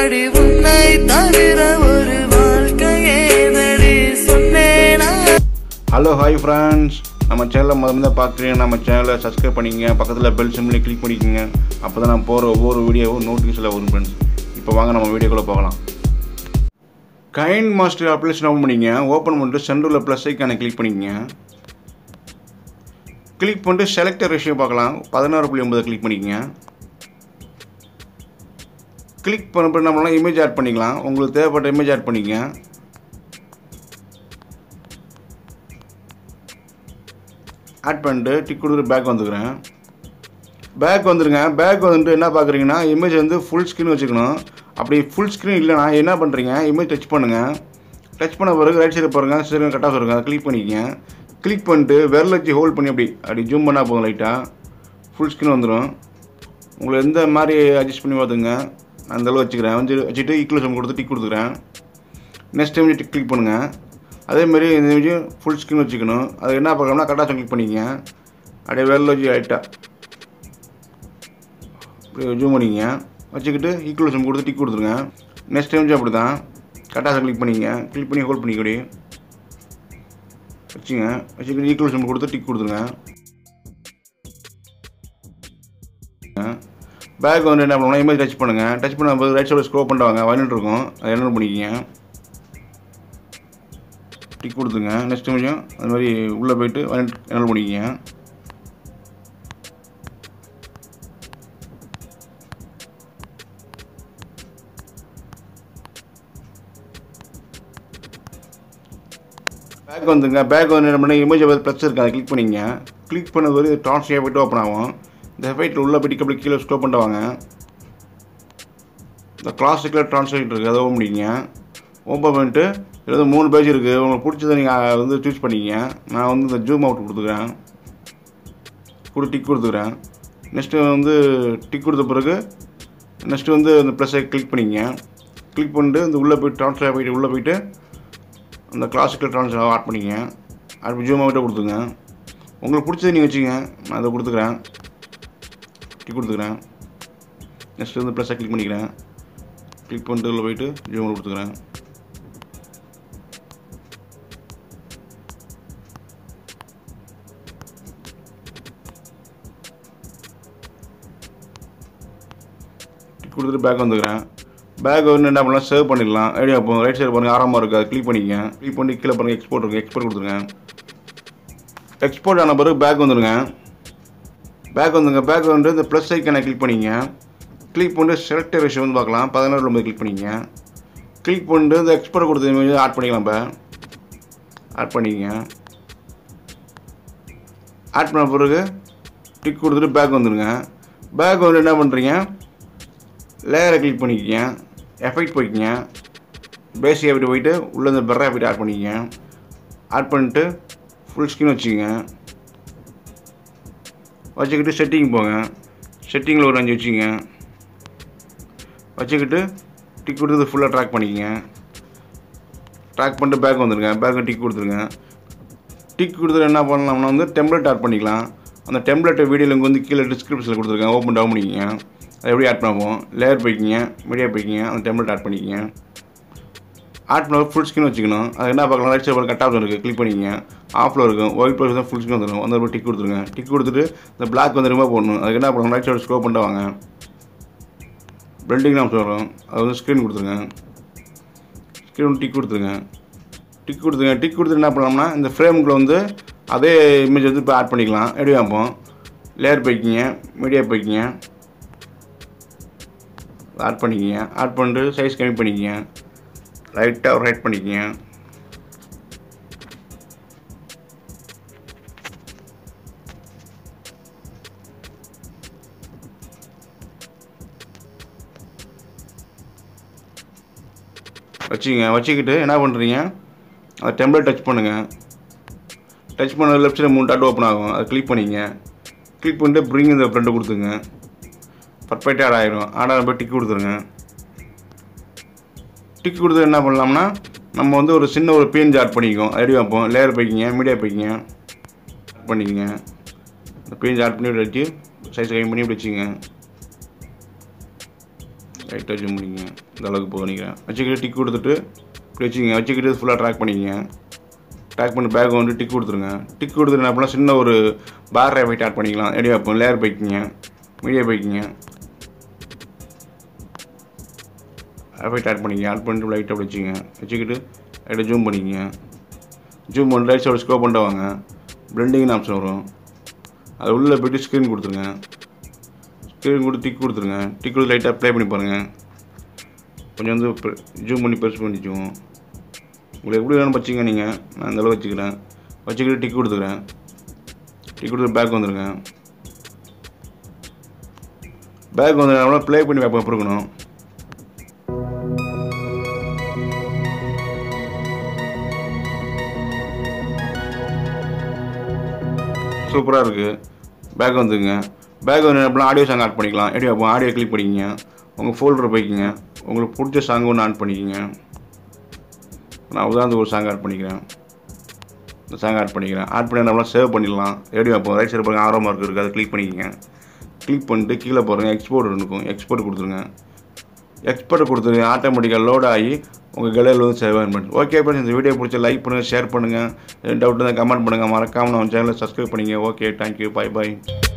ஏதடி உன்னை தவிர ஒரு வாழ்க்கை ஏதடி சொன்னேனா ஹலோ ஹாய் ஃப்ரெண்ட்ஸ் நம்ம சேனலை முதல்ல முதல்ல பார்க்குறீங்க நம்ம சேனலை சப்ஸ்கிரைப் பண்ணிக்கங்க பக்கத்தில் பெல் சிம்லி கிளிக் பண்ணிக்கோங்க அப்போ தான் நான் போகிற ஒவ்வொரு வீடியோவும் நோட்டிஃபிகேஷனில் வரும் ஃப்ரெண்ட்ஸ் இப்போ வாங்க நம்ம வீடியோக்குள்ளே போகலாம் கைண்ட் மாஸ்டர் அப்ளிகேஷன் ஓப்பன் பண்ணிங்க ஓப்பன் பண்ணிட்டு சென்டரில் ப்ளஸ் ஐக்கானை கிளிக் பண்ணிக்கங்க கிளிக் பண்ணிட்டு செலக்டர் ரேஷியோ பார்க்கலாம் பதினாறு புள்ளி ஒன்பது கிளிக் பண்ணிக்கங்க கிளிக் பண்ண என்ன பண்ணலாம் இமேஜ் ஆட் பண்ணிக்கலாம் உங்களுக்கு தேவைப்பட்ட இமேஜ் ஆட் பண்ணிக்கங்க ஆட் பண்ணிட்டு டிக் கொடுத்துட்டு பேக் வந்துக்கிறேன் பேக் வந்துருங்க பேக் வந்துட்டு என்ன பார்க்குறீங்கன்னா இமேஜ் வந்து ஃபுல் ஸ்க்ரீன் வச்சுக்கணும் அப்படி ஃபுல் ஸ்க்ரீன் இல்லைனா என்ன பண்ணுறீங்க இமேஜ் டச் பண்ணுங்கள் டச் பண்ண பிறகு ரைட் சைடு பாருங்கள் சரி கட் ஆஃப் இருங்க கிளிக் பண்ணிக்கங்க கிளிக் பண்ணிட்டு விரல் வச்சு ஹோல்ட் பண்ணி அப்படி அப்படி ஜூம் பண்ணால் போதும் லைட்டாக ஃபுல் ஸ்க்ரீன் வந்துடும் உங்களை எந்த மாதிரி அட்ஜஸ்ட் பண்ணி பார்த்துங்க நான் அந்த அளவு வச்சுக்கிறேன் வந்து வச்சுட்டு ஈக்குவலேஷன் கொடுத்து டிக் கொடுத்துக்கிறேன் நெக்ஸ்ட் டைம் டிக் கிளிக் பண்ணுங்கள் அதேமாரி இந்த இமேஜ் ஃபுல் ஸ்க்ரீன் வச்சுக்கணும் அது என்ன பார்க்கணும்னா கட்டாச்சம் கிளிக் பண்ணிக்கங்க அப்படியே விரல் வச்சு லைட்டாக இப்படி ஜூம் பண்ணிங்க வச்சுக்கிட்டு ஈக்குவலேஷன் கொடுத்து டிக் கொடுத்துருங்க நெக்ஸ்ட் டைம் அப்படி தான் கட்டாசம் கிளிக் பண்ணிங்க கிளிக் பண்ணி ஹோல்ட் பண்ணிக்கடி வச்சுங்க வச்சுக்கிட்டு ஈக்குவலேஷன் கொடுத்து டிக் கொடுத்துருங்க பேக் வந்து என்ன பண்ணுவோம்னா இமேஜ் டச் பண்ணுங்கள் டச் பண்ணும்போது ரைட் சைடு ஸ்க்ரோல் பண்ணிட்டு வாங்க வயலண்ட் இருக்கும் அதை என்ன பண்ணிக்கிங்க டிக் கொடுத்துங்க நெக்ஸ்ட் நிமிஷம் அது மாதிரி உள்ளே போயிட்டு வயலண்ட் என்ன பண்ணிக்கிங்க பேக் வந்துங்க பேக் வந்து என்ன பண்ண இமேஜ் ப்ளஸ் இருக்கு அதை கிளிக் பண்ணிங்க கிளிக் பண்ணது ஒரு ட்ரான்ஸ்லேட் போய்ட்டு ஓப்பன் ஆகும் இந்த எஃபெக்ட்டில் உள்ளே போய்ட்டு அப்படி கீழே ஸ்க்ரோல் பண்ணிட்டு வாங்க இந்த கிளாசிக்கில் ட்ரான்ஸ்லேட் இருக்குது அதை ஓப்பன் பண்ணிங்க ஓப்பன் பண்ணிட்டு இதில் வந்து மூணு பேஜ் இருக்குது உங்களுக்கு பிடிச்சதை நீங்கள் வந்து சூஸ் பண்ணிக்கிங்க நான் வந்து இந்த ஜூம் அவுட் கொடுத்துக்கிறேன் கொடு டிக் கொடுத்துக்கிறேன் நெக்ஸ்ட்டு வந்து டிக் கொடுத்த பிறகு நெக்ஸ்ட்டு வந்து இந்த ப்ளஸ்ஸை கிளிக் பண்ணிங்க கிளிக் பண்ணிட்டு இந்த உள்ளே போய்ட்டு ட்ரான்ஸ்லேட் போயிட்டு உள்ளே போயிட்டு அந்த கிளாசிக்கல் ட்ரான்ஸ்லேட் ஆட் பண்ணிங்க ஆட் பண்ணி ஜூம் அவுட்டை கொடுத்துங்க உங்களுக்கு பிடிச்சது நீங்கள் வச்சுங்க நான் அதை கொடுத்துக்கிறேன் டிக் கொடுத்துக்கிறேன் நெக்ஸ்ட் வந்து ப்ளஸ்ஸை கிளிக் பண்ணிக்கிறேன் கிளிக் பண்ணிட்டு உள்ள போயிட்டு ஜூம் கொடுத்துக்கிறேன் டிக் கொடுத்துட்டு பேக் வந்துக்கிறேன் பேக் வந்து என்ன பண்ணலாம் சேவ் பண்ணிடலாம் ஐடியா போகும் ரைட் சைடு பாருங்கள் ஆரம்பமாக இருக்குது அதை கிளிக் பண்ணிக்கங்க கிளிக் பண்ணி கீழே பாருங்கள் எக்ஸ்போர்ட் இருக்குது எக்ஸ்போர்ட் கொடுத்துருங்க எக்ஸ்போர்ட் ஆன பிறகு பேக் வந்துடுங்க பேக் வந்துங்க பேக் வந்து இந்த ப்ளஸ் ஐக்கனை கிளிக் பண்ணிங்க கிளிக் பண்ணிட்டு செலக்டர் ரேஷியோ வந்து பார்க்கலாம் பதினாறு ஒன்பது கிளிக் பண்ணிங்க கிளிக் பண்ணிட்டு இந்த எக்ஸ்போர்ட் கொடுத்த இமேஜ் ஆட் பண்ணிக்கலாம் இப்போ ஆட் பண்ணிக்கங்க ஆட் பண்ண பிறகு டிக் கொடுத்துட்டு பேக் வந்துடுங்க பேக் வந்து என்ன பண்ணுறீங்க லேயரை கிளிக் பண்ணிக்கங்க எஃபெக்ட் போய்க்கிங்க பேசிக் எஃபெக்ட் போயிட்டு உள்ளே இந்த பெர் எஃபெக்ட் ஆட் பண்ணிக்கங்க ஆட் பண்ணிட்டு ஃபுல் ஸ்க்ரீன் வச்சுக்கோங்க வச்சுக்கிட்டு செட்டிங் போங்க செட்டிங்கில் ஒரு அஞ்சு வச்சுங்க வச்சுக்கிட்டு டிக் கொடுத்து ஃபுல்லாக ட்ராக் பண்ணிக்கங்க ட்ராக் பண்ணிட்டு பேக் வந்துடுங்க பேக்கு டிக் கொடுத்துருங்க டிக் கொடுத்துட்டு என்ன பண்ணலாம்னா வந்து டெம்ப்ளேட் ஆட் பண்ணிக்கலாம் அந்த டெம்ப்ளேட் வீடியோ லிங்க் வந்து கீழே டிஸ்கிரிப்ஷனில் கொடுத்துருக்கேன் ஓப்பன் டவுன் பண்ணிக்கங்க அதை எப்படி ஆட் பண்ணுவோம் லேயர் போய்க்கிங்க மீடியா போய்க்கிங்க அந்த டெம்ப்ளேட் ஆட் பண்ணிக்கங்க ஆட் பண்ண ஃபுல் ஸ்க்ரீன் வச்சுக்கணும் அது என்ன பார்க்கலாம் ரைட் சைடு கட் ஆஃப் இருக்குது கிளிக் பண்ணிக்கங்க ஆஃபில் இருக்கும் ஒயிட் ப்ளஸ் தான் ஃபுல் ஸ்க்ரீன் வந்துடும் வந்து ஒரு டிக் கொடுத்துருங்க டிக் கொடுத்துட்டு இந்த பிளாக் வந்து ரிமூவ் பண்ணணும் அதுக்கு என்ன பண்ணணும் ரைட் சைடு ஸ்க்ரோ பண்ணிட்டு வாங்க பில்டிங் நாம் சொல்கிறோம் அது வந்து ஸ்க்ரீன் கொடுத்துருங்க ஸ்க்ரீன் டிக் கொடுத்துருங்க டிக் கொடுத்துருங்க டிக் கொடுத்துட்டு என்ன பண்ணலாம்னா இந்த ஃப்ரேமுக்குள்ள வந்து அதே இமேஜ் வந்து இப்போ ஆட் பண்ணிக்கலாம் எப்படி பார்ப்போம் லேயர் போய்க்கிங்க மீடியா போய்க்கிங்க ஆட் பண்ணிக்கிங்க ஆட் பண்ணிட்டு சைஸ் கம்மி பண்ணிக்கிங்க லைட்டாக ரைட் பண்ணிக்கங்க வச்சுக்கங்க வச்சுக்கிட்டு என்ன பண்ணுறீங்க அந்த டெம்ப்ளேட் டச் பண்ணுங்கள் டச் பண்ண லெஃப்ட் சைடு மூணு டாட் ஓப்பன் ஆகும் அதை கிளிக் பண்ணிங்க கிளிக் பண்ணிட்டு ப்ரிங் இந்த ஃப்ரெண்டு கொடுத்துங்க பர்ஃபெக்டாக ஆட் ஆகிடும் ஆட் ஆன போய் டிக் கொடுத்துருங்க டிக் கொடுத்து என்ன பண்ணலாம்னா நம்ம வந்து ஒரு சின்ன ஒரு பேஞ்ச் ஆட் பண்ணிக்குவோம் ரெடி வைப்போம் லேயர் போய்க்கிங்க மீடியா போய்க்கிங்க ஆட் பண்ணிக்கங்க இந்த பேஞ்ச் ஆட் பண்ணி இப்படி வச்சு சைஸ் கம்மி பண்ணி இப்படி வச்சுங்க ரைட்டாக ஜூம் பண்ணிக்கங்க இந்த அளவுக்கு போக நினைக்கிறேன் வச்சுக்கிட்டு டிக் கொடுத்துட்டு இப்படி வச்சுக்கங்க வச்சுக்கிட்டு ஃபுல்லாக ட்ராக் பண்ணிக்கங்க ட்ராக் பண்ணி பேக் வந்து டிக் கொடுத்துருங்க டிக் கொடுத்துட்டு என்ன பண்ணலாம் சின்ன ஒரு பார் எஃபெக்ட் ஆட் பண்ணிக்கலாம் ரெடி வைப்போம் லேயர் போய்க்கிங்க மீடியா போய்க்கிங்க எஃபெக்ட் ஆட் பண்ணிக்கங்க ஆட் பண்ணிட்டு லைட்டாக அப்படி வச்சுங்க வச்சுக்கிட்டு லைட்டாக ஜூம் பண்ணிக்கங்க ஜூம் பண்ணி ரைட் சைடு ஸ்கோப் பண்ணிட்டு வாங்க பிளெண்டிங்னு ஆப்ஷன் வரும் அது உள்ளே போய்ட்டு ஸ்க்ரீன் கொடுத்துருங்க ஸ்க்ரீன் கொடுத்து டிக் கொடுத்துருங்க டிக் கொடுத்து லைட்டாக ப்ளே பண்ணி பாருங்கள் கொஞ்சம் வந்து ஜூம் பண்ணி பெருசு பண்ணிக்குவோம் உங்களுக்கு எப்படி வேணும் வச்சுங்க நீங்கள் நான் இந்த அளவு வச்சுக்கிறேன் வச்சுக்கிட்டு டிக் கொடுத்துக்கிறேன் டிக் கொடுத்து பேக் வந்துருங்க பேக் வந்து ப்ளே பண்ணி வைப்போம் எப்படி இருக்கணும் சூப்பராக இருக்குது பேக் வந்துங்க பேக் வந்து என்ன ஆடியோ சாங் ஆட் பண்ணிக்கலாம் எப்படி அப்போ ஆடியோ கிளிக் பண்ணிக்கிங்க உங்கள் ஃபோல்டர் போய்க்கிங்க உங்களுக்கு பிடிச்ச சாங் ஒன்று ஆட் பண்ணிக்கிங்க நான் உதாரணத்துக்கு ஒரு சாங் ஆட் பண்ணிக்கிறேன் இந்த சாங் ஆட் பண்ணிக்கிறேன் ஆட் பண்ணி நம்மளாம் சேவ் பண்ணிடலாம் எப்படி அப்போ ரைட் சைடு பாருங்க ஆரோ மார்க் இருக்குது அதை கிளிக் பண்ணிக்கங்க கிளிக் பண்ணிட்டு கீழே பாருங்கள் எக்ஸ்போர்ட் இருக்கும் எக்ஸ்போர்ட் கொடுத்துருங்க எக்ஸ்போர்ட் கொடுத்துருங்க ஆட்டோமேட்டிக்காக லோட் ஆகி உங்கள் கலையில் வந்து சேவ் ஆகும் ஓகே ஃப்ரெண்ட்ஸ் இந்த வீடியோ பிடிச்ச லைக் பண்ணுங்கள் ஷேர் பண்ணுங்கள் டவுட் இருந்தால் கமெண்ட் பண்ணுங்கள் மறக்காமல் நம்ம சேனலை சப்ஸ்கிரைப் பண்ணிங்க ஓகே தேங்க்யூ பை பை